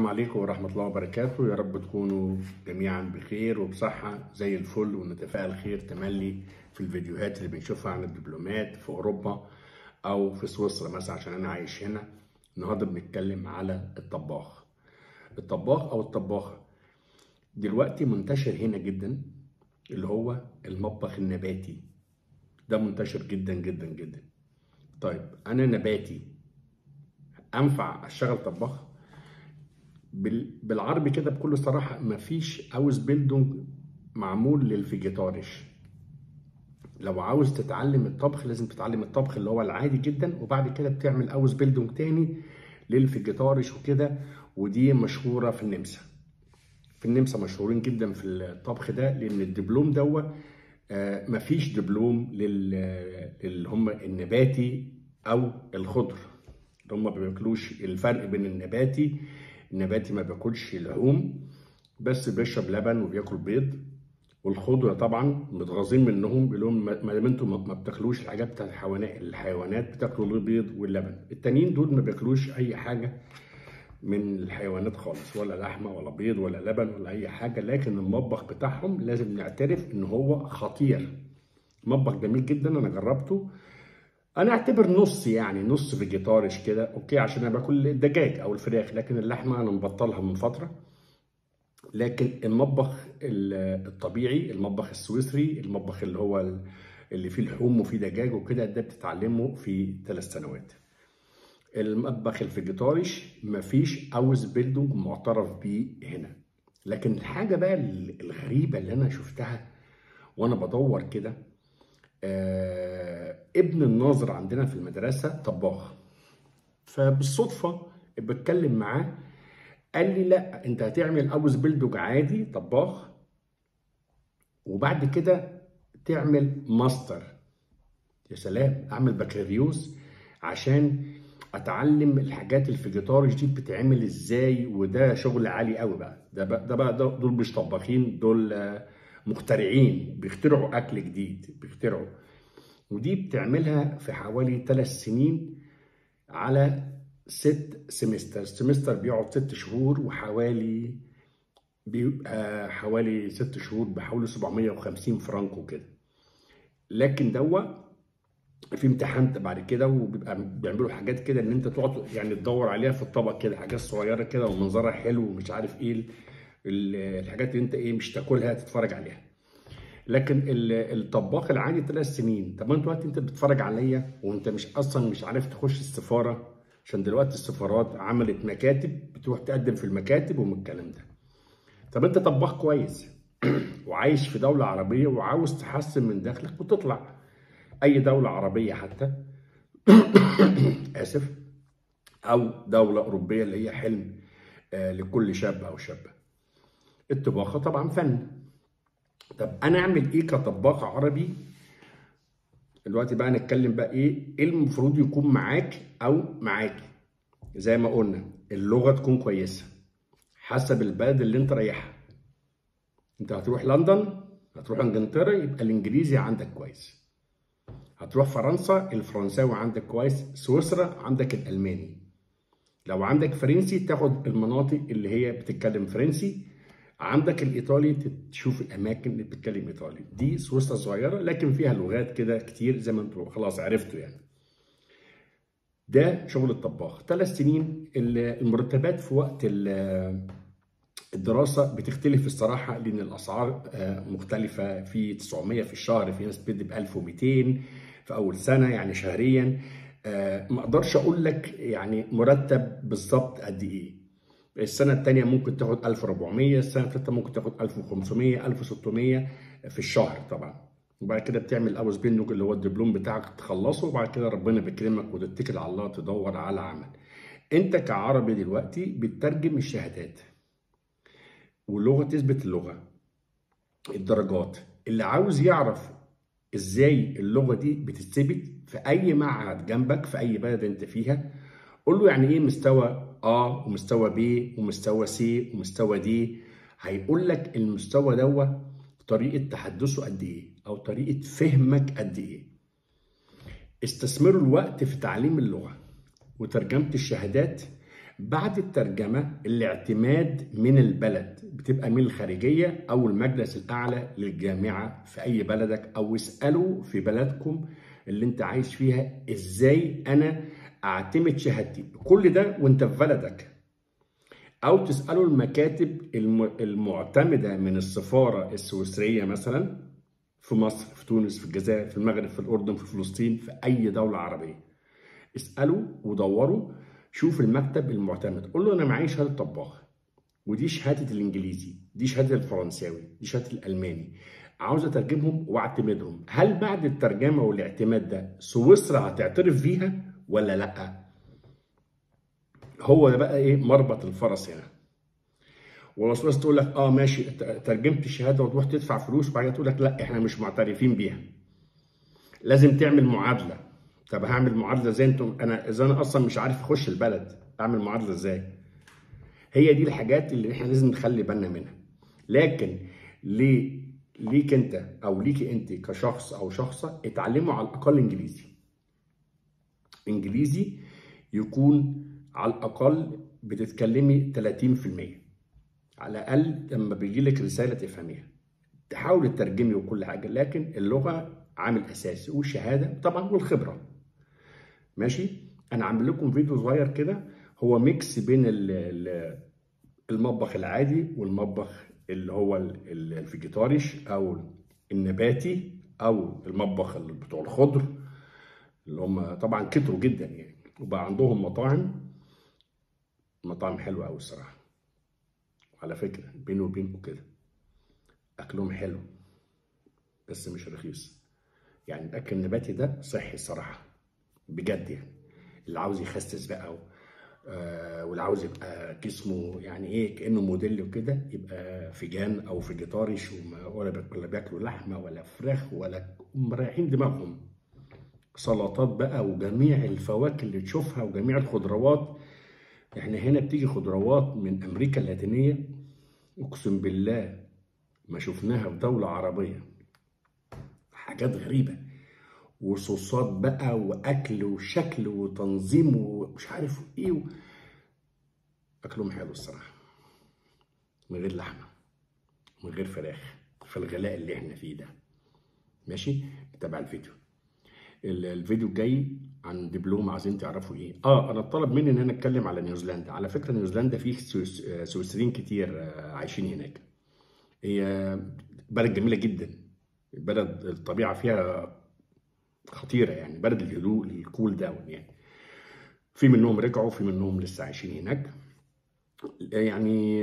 عليكم ورحمة الله وبركاته يا رب تكونوا جميعا بخير وبصحة زي الفل ونتفائل خير تملي في الفيديوهات اللي بنشوفها عن الدبلومات في أوروبا أو في سويسرا مثلا عشان أنا عايش هنا النهاردة بنتكلم على الطباخ الطباخ أو الطباخة دلوقتي منتشر هنا جدا اللي هو المطبخ النباتي ده منتشر جدا جدا جدا طيب أنا نباتي أنفع أشتغل طباخ بالعربي كده بكل صراحة مفيش أوز بيلدونج معمول للفيجيتاريش لو عاوز تتعلم الطبخ لازم تتعلم الطبخ اللي هو العادي جدا وبعد كده بتعمل أوز بيلدونج تاني للفيجيتاريش وكده ودي مشهورة في النمسا في النمسا مشهورين جدا في الطبخ ده لأن الدبلوم دوا آه مفيش دبلوم للي هم النباتي أو الخضر اللي هم ما بياكلوش الفرق بين النباتي النباتي ما بياكلش لحوم بس بيشرب لبن وبياكل بيض والخضره طبعا متغاظين منهم بيقول لهم ما دام انتم ما بتاكلوش الحاجات بتاعت الحيوانات الحيوانات بتاكلوا البيض واللبن التانيين دول ما بياكلوش اي حاجه من الحيوانات خالص ولا لحمه ولا بيض ولا لبن ولا اي حاجه لكن المطبخ بتاعهم لازم نعترف ان هو خطير مطبخ جميل جدا انا جربته انا اعتبر نص يعني نص فيجيتاريش كده اوكي عشان انا باكل الدجاج او الفراخ لكن اللحمه انا مبطلها من فتره لكن المطبخ الطبيعي المطبخ السويسري المطبخ اللي هو اللي فيه لحوم وفيه دجاج وكده ده بتتعلمه في ثلاث سنوات المطبخ الفيجيتاريش مفيش اوز بيلدونج معترف بيه هنا لكن الحاجه بقى الغريبه اللي انا شفتها وانا بدور كده آه ابن الناظر عندنا في المدرسة طباخ فبالصدفة بتكلم معاه قال لي لا انت هتعمل اوز بيلدوج عادي طباخ وبعد كده تعمل ماستر يا سلام اعمل بكالوريوس عشان اتعلم الحاجات الفيجيتاريش دي بتتعمل ازاي وده شغل عالي قوي بقى ده بقى, ده بقى دول مش طباخين دول مخترعين بيخترعوا اكل جديد بيخترعوا ودي بتعملها في حوالي ثلاث سنين على ست سمستر سمستر بيقعد ست شهور وحوالي بيبقى حوالي ست شهور بحوالي 750 فرنك وكده لكن دوا في امتحان بعد كده وبيبقى بيعملوا حاجات كده ان انت تقعد يعني تدور عليها في الطبق كده حاجات صغيره كده ومنظرها حلو ومش عارف ايه الحاجات اللي انت ايه مش تاكلها تتفرج عليها لكن الطباخ العادي ثلاث سنين طب انت دلوقتي انت بتتفرج عليا وانت مش اصلا مش عارف تخش السفاره عشان دلوقتي السفارات عملت مكاتب بتروح تقدم في المكاتب ومن الكلام ده طب انت طباخ كويس وعايش في دوله عربيه وعاوز تحسن من دخلك وتطلع اي دوله عربيه حتى اسف او دوله اوروبيه اللي هي حلم لكل شاب او شابه الطباخه طبعا فن طب انا اعمل ايه كطباخ عربي دلوقتي بقى نتكلم بقى ايه ايه المفروض يكون معاك او معاكي زي ما قلنا اللغه تكون كويسه حسب البلد اللي انت رايحها انت هتروح لندن هتروح انجلترا يبقى الانجليزي عندك كويس هتروح فرنسا الفرنساوي عندك كويس سويسرا عندك الالماني لو عندك فرنسي تاخد المناطق اللي هي بتتكلم فرنسي عندك الايطالي تشوف الاماكن اللي بتتكلم ايطالي دي سويسرا صغيره لكن فيها لغات كده كتير زي ما انتم خلاص عرفتوا يعني ده شغل الطباخ ثلاث سنين المرتبات في وقت الدراسه بتختلف الصراحه لان الاسعار مختلفه في 900 في الشهر في ناس بتدي ب 1200 في اول سنه يعني شهريا ما اقدرش اقول لك يعني مرتب بالظبط قد ايه السنة التانية ممكن تاخد 1400 السنة التالتة ممكن تاخد 1500 1600 في الشهر طبعا وبعد كده بتعمل اوز بينوج اللي هو الدبلوم بتاعك تخلصه وبعد كده ربنا بيكرمك وتتكل على الله تدور على عمل انت كعربي دلوقتي بتترجم الشهادات واللغة تثبت اللغة الدرجات اللي عاوز يعرف ازاي اللغة دي بتتثبت في اي معهد جنبك في اي بلد انت فيها قول له يعني ايه مستوى A ومستوى B ومستوى C ومستوى D هيقول لك المستوى دوا طريقة تحدثه قد ايه او طريقة فهمك قد ايه استثمروا الوقت في تعليم اللغة وترجمة الشهادات بعد الترجمة الاعتماد من البلد بتبقى من الخارجية أو المجلس الأعلى للجامعة في أي بلدك أو اسألوا في بلدكم اللي أنت عايش فيها إزاي أنا أعتمد شهادتي كل ده وأنت في بلدك أو تسألوا المكاتب المعتمدة من السفارة السويسرية مثلا في مصر في تونس في الجزائر في المغرب في الأردن في فلسطين في أي دولة عربية اسألوا ودوروا شوف المكتب المعتمد قول له انا معايا شهاده طباخ ودي شهاده الانجليزي دي شهاده الفرنساوي دي شهاده الالماني عاوز اترجمهم واعتمدهم هل بعد الترجمه والاعتماد ده سويسرا هتعترف بيها ولا لا هو ده بقى ايه مربط الفرس هنا ولو سويسرا تقول لك اه ماشي ترجمت الشهاده وتروح تدفع فلوس وبعد كده تقول لك لا احنا مش معترفين بيها لازم تعمل معادله طب هعمل معادله ازاي انتم انا اذا انا اصلا مش عارف اخش البلد اعمل معادله ازاي هي دي الحاجات اللي احنا لازم نخلي بالنا منها لكن ليه ليك انت او ليكي انت كشخص او شخصه اتعلموا على الاقل انجليزي انجليزي يكون على الاقل بتتكلمي 30% على الاقل لما بيجي لك رساله تفهميها تحاول تترجمي وكل حاجه لكن اللغه عامل اساسي والشهاده طبعا والخبره ماشي انا عامل لكم فيديو صغير كده هو ميكس بين المطبخ العادي والمطبخ اللي هو الفيجيتاريش او النباتي او المطبخ بتوع الخضر اللي هم طبعا كتروا جدا يعني وبقى عندهم مطاعم مطاعم حلوه قوي الصراحه وعلى فكره بيني وبينكم كده اكلهم حلو بس مش رخيص يعني الاكل النباتي ده صحي الصراحه بجد يعني اللي عاوز يخسس بقى و... آه واللي عاوز يبقى جسمه يعني ايه كانه موديل وكده يبقى فيجان او فيجيتاريش ولا ولا بياكلوا لحمه ولا فراخ ولا مريحين دماغهم سلطات بقى وجميع الفواكه اللي تشوفها وجميع الخضروات احنا هنا بتيجي خضروات من امريكا اللاتينيه اقسم بالله ما شفناها في دوله عربيه حاجات غريبه وصوصات بقى واكل وشكل وتنظيم ومش عارف ايه و... اكلهم حلو الصراحه من غير لحمه من غير فراخ في الغلاء اللي احنا فيه ده ماشي تابع الفيديو الفيديو الجاي عن دبلوم عايزين تعرفوا ايه اه انا طلب مني ان انا اتكلم على نيوزيلندا على فكره نيوزيلندا فيه سويسريين كتير عايشين هناك هي بلد جميله جدا بلد الطبيعه فيها خطيره يعني بلد الهدوء الكول داون يعني في منهم رجعوا في منهم لسه عايشين هناك يعني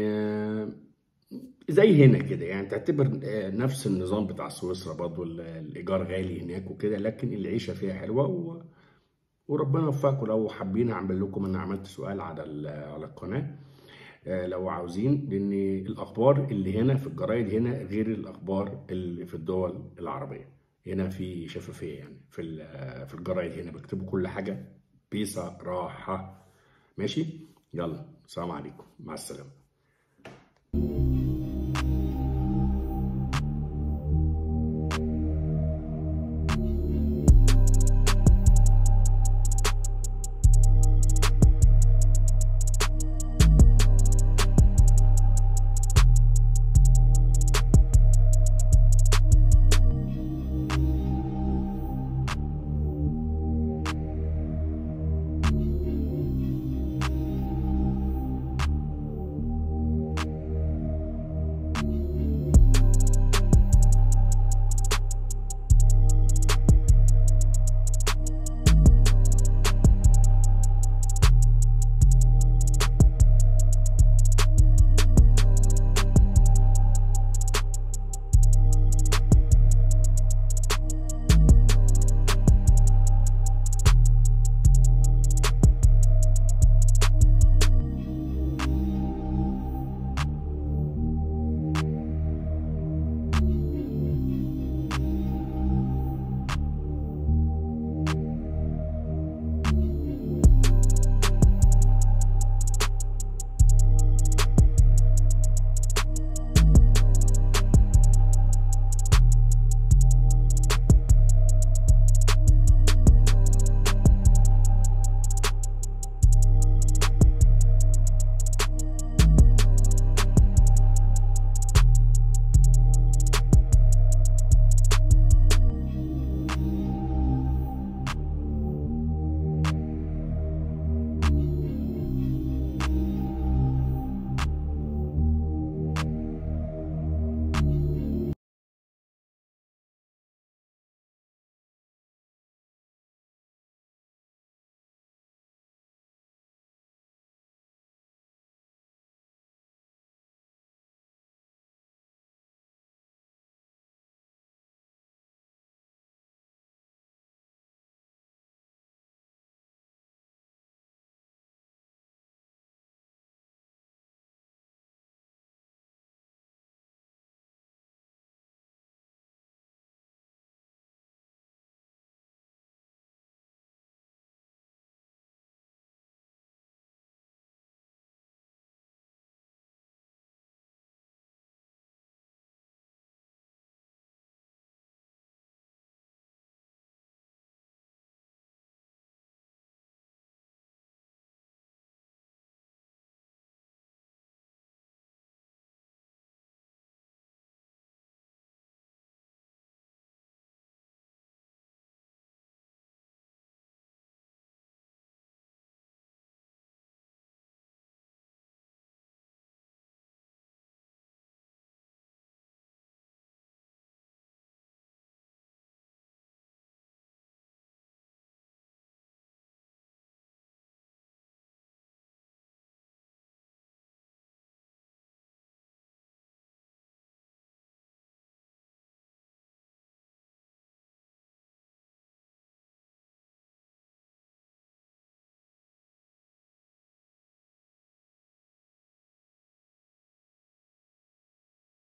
زي هنا كده يعني تعتبر نفس النظام بتاع سويسرا برضه الايجار غالي هناك وكده لكن العيشه فيها حلوه و... وربنا يوفقكم لو حابين اعمل لكم انا عملت سؤال على على القناه لو عاوزين لان الاخبار اللي هنا في الجرايد هنا غير الاخبار اللي في الدول العربيه هنا في شفافيه يعني في في الجرايد هنا بيكتبوا كل حاجه بصراحه ماشي يلا السلام عليكم مع السلامه